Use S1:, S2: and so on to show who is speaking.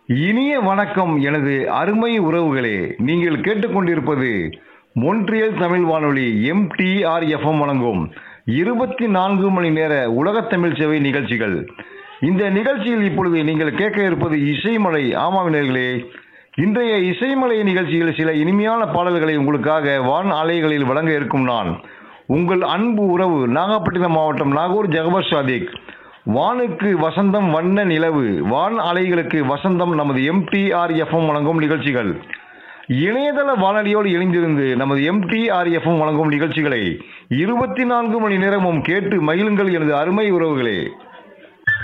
S1: இனிய வணக்கம் எனது அருமை உறவுகளே நீங்கள் கேட்டுக்கொண்டிருப்பது மொன்றியல் தமிழ் வானொலி எம்டிஆர் எஃப்எம் வழங்கும் இருபத்தி நான்கு மணி நேர உலகத் தமிழ் சேவை நிகழ்ச்சிகள் இந்த நிகழ்ச்சியில் இப்பொழுது நீங்கள் கேட்க இருப்பது இசைமலை ஆமாவினர்களே இன்றைய இசைமலை நிகழ்ச்சியில் சில இனிமையான பாடல்களை உங்களுக்காக வான் அலைகளில் வழங்க இருக்கும் நான் உங்கள் அன்பு உறவு நாகப்பட்டினம் மாவட்டம் நாகூர் ஜகபர் சாதிக் வானுக்கு வசந்தம் வண்ண நிலவு வான் அலைகளுக்கு வசந்தம் நமது எம்டிஆர் எஃப்எம் வழங்கும் நிகழ்ச்சிகள் இணையதள வானொலியோடு இணைந்திருந்து நமது எம்டிஆர் எஃப்எம் வழங்கும் நிகழ்ச்சிகளை இருபத்தி நான்கு மணி நேரமும் கேட்டு மகிழுங்கள் எனது அருமை உறவுகளே